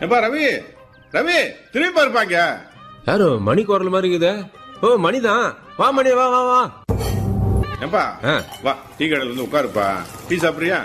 எப்பா ரவி ரவி திரும்பி பாருப்பாங்க யாரு மணி குரல் மாதிரி இருக்குதே ஓ மணிதான் வா மணி வா வா வா ஏப்பா ஆ. வா டீ கடையில வந்து உட்காருப்பா டீ சாப்பிடுறியா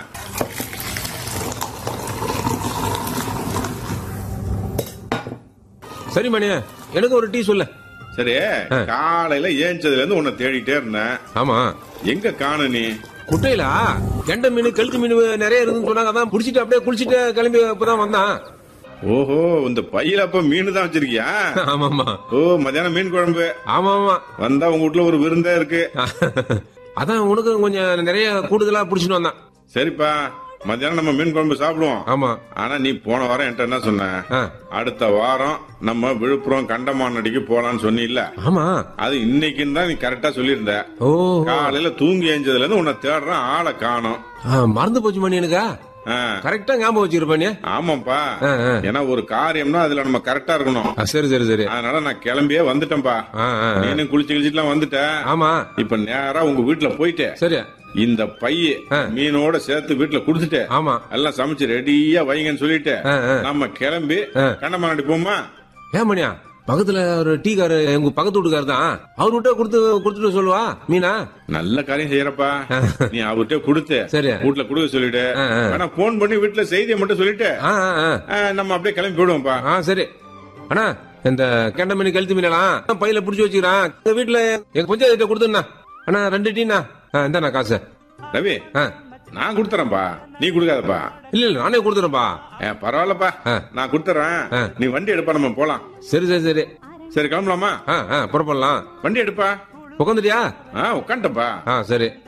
சரி மணி எனக்கு ஒரு டீ சொல்லு சரி ஆ. காலையில ஏஞ்சதுல இருந்து உன்னை தேடிட்டே இருந்தேன் ஆமா எங்க காண நீ குட்டையில கெண்டை மீன் கழுத்து மீன் நிறைய இருக்குன்னு சொன்னாங்க அதான் புடிச்சிட்டு அப்படியே குளிச்சிட்டு கிளம்பி இப்பதான் வந்தான் ஓஹோ இந்த பையில அப்ப மீன் தான் வச்சிருக்கியா ஆமாமா ஓ மத்தியானம் மீன் குழம்பு ஆமா ஆமா வந்தா உங்க வீட்டுல ஒரு விருந்தே இருக்கு அதான் உனக்கு கொஞ்சம் நிறைய கூடுதலா புடிச்சிட்டு வந்தான் சரிப்பா மத்தியானம் நம்ம மீன் குழம்பு சாப்பிடுவோம் ஆமா ஆனா நீ போன வாரம் என்கிட்ட என்ன சொன்ன ஆ. அடுத்த வாரம் நம்ம விழுப்புரம் கண்டமானடிக்கு போலான்னு சொன்னில்ல ஆமா அது இன்னைக்குன்னு தான் நீ கரெக்டா சொல்லியிருந்த ஓ காலையில தூங்கி ஏஞ்சதுல இருந்து உன்னை தேடுறேன் ஆளை காணோம் ஆ, மறந்து போச்சு மணி எனக்கா ஆ, கரெக்டா ஞாபகம் வச்சிருப்பானே ஆமாப்பா ஆ, ஆ. ஏன்னா ஒரு காரியம்னா அதுல நம்ம கரெக்டா இருக்கணும் ஆ, சரி சரி சரி அதனால நான் கிளம்பியே வந்துட்டேன்பா ஆ, ஆ, ஆ. நீனும் குளிச்சு கிழிச்சுலாம் வந்துட்ட ஆமா இப்ப நேரா உங்க வீட்டுல போயிட்டு சரி இந்த பைய ஆ. மீனோட சேர்த்து வீட்டுல குடுத்துட்டு ஆமா எல்லாம் சமைச்சு ரெடியா வைங்கன்னு சொல்லிட்டு ஆ, ஆ. நம்ம கிளம்பி ஆ. கண்டமானடி போமா ஏன் மணியா பக்கத்துல ஒரு டீ காரு எங்க பக்கத்து வீட்டுக்காரு தான் அவர் விட்ட கொடுத்து கொடுத்துட்டு சொல்லுவா மீனா நல்ல காரியம் செய்யறப்பா நீ அவர்கிட்ட கொடுத்து சரி. வீட்டுல கொடுக்க சொல்லிட்டு ஆ, ஆ. வேணா போன் பண்ணி வீட்டுல செய்தியை மட்டும் சொல்லிட்டு ஆ ஆ, ஆ. ஆ, நம்ம அப்படியே கிளம்பி போயிடுவோம்ப்பா ஆ சரி அண்ணா இந்த கெண்ட மீன் கழுத்து மீனெல்லாம் பையில புடிச்சு வச்சுக்கிறான் எங்க வீட்டுல எங்க பஞ்சாயத்து கொடுத்துண்ணா அண்ணா ரெண்டு டீண்ணா ஆ இந்தாண்ணா காசு ரவி ஆ நான் கொடுத்துறேன்ப்பா நீ கொடுக்காதப்பா இல்ல இல்ல நானே கொடுத்துறேன்ப்பா ஏ பரவாயில்லப்பா ஆ. நான் கொடுத்துறேன் ஆ. நீ வண்டி எடுப்பா நம்ம போலாம் சரி சரி சரி சரி கிளம்பலாமா ஆ ஆ புறப்படலாம் வண்டி எடுப்பா உட்காந்துட்டியா ஆ உட்காந்துட்டப்பா ஆ சரி